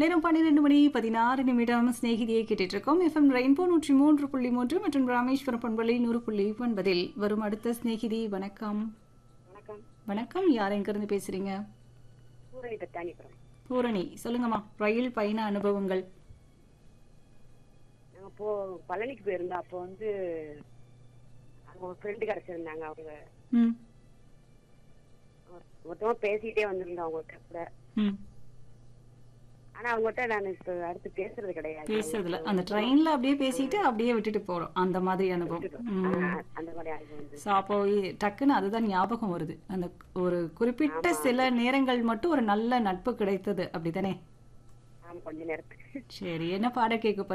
நேரம் பன்னிரெண்டு மணி பதினாறு நிமிடம் சிநேகிதியை கேட்டுட்டு இருக்கோம் எஃப்எம் ரெயின்போ நூற்றி மூன்று புள்ளி மூன்று மற்றும் ராமேஸ்வரம் பண்பலை நூறு புள்ளி ஒன்பதில் வரும் அடுத்த சிநேகிதி வணக்கம் வணக்கம் வணக்கம் யார் எங்கிருந்து பேசுறீங்க பூரணி தத்தானிபுரம் பூரணி சொல்லுங்கம்மா ரயில் பயண அனுபவங்கள் நாங்கள் இப்போ பழனிக்கு போயிருந்தோம் அப்போ வந்து அவங்க ஃப்ரெண்டு கிடச்சிருந்தாங்க அவங்க ம் மொத்தமாக பேசிக்கிட்டே வந்திருந்தோம் அவங்ககிட்ட கூட ம் ஆனால் அவங்ககிட்ட நான் இப்போ அடுத்து பேசுறது கிடையாது பேசுறதுல அந்த ட்ரெயின்ல அப்படியே பேசிட்டு அப்படியே விட்டுட்டு போறோம் அந்த மாதிரி அனுபவம் ம் ஆ, அந்த மாதிரி ஆகி வந்து ஸோ அப்போ இ- டக்குன்னு அதுதான் ஞாபகம் வருது அந்த ஒரு குறிப்பிட்ட சில நேரங்கள் மட்டும் ஒரு நல்ல நட்பு கிடைத்தது அப்படிதானே ஆமாம் கொஞ்ச நேரத்துக்கு சரி என்ன பாட கேட்க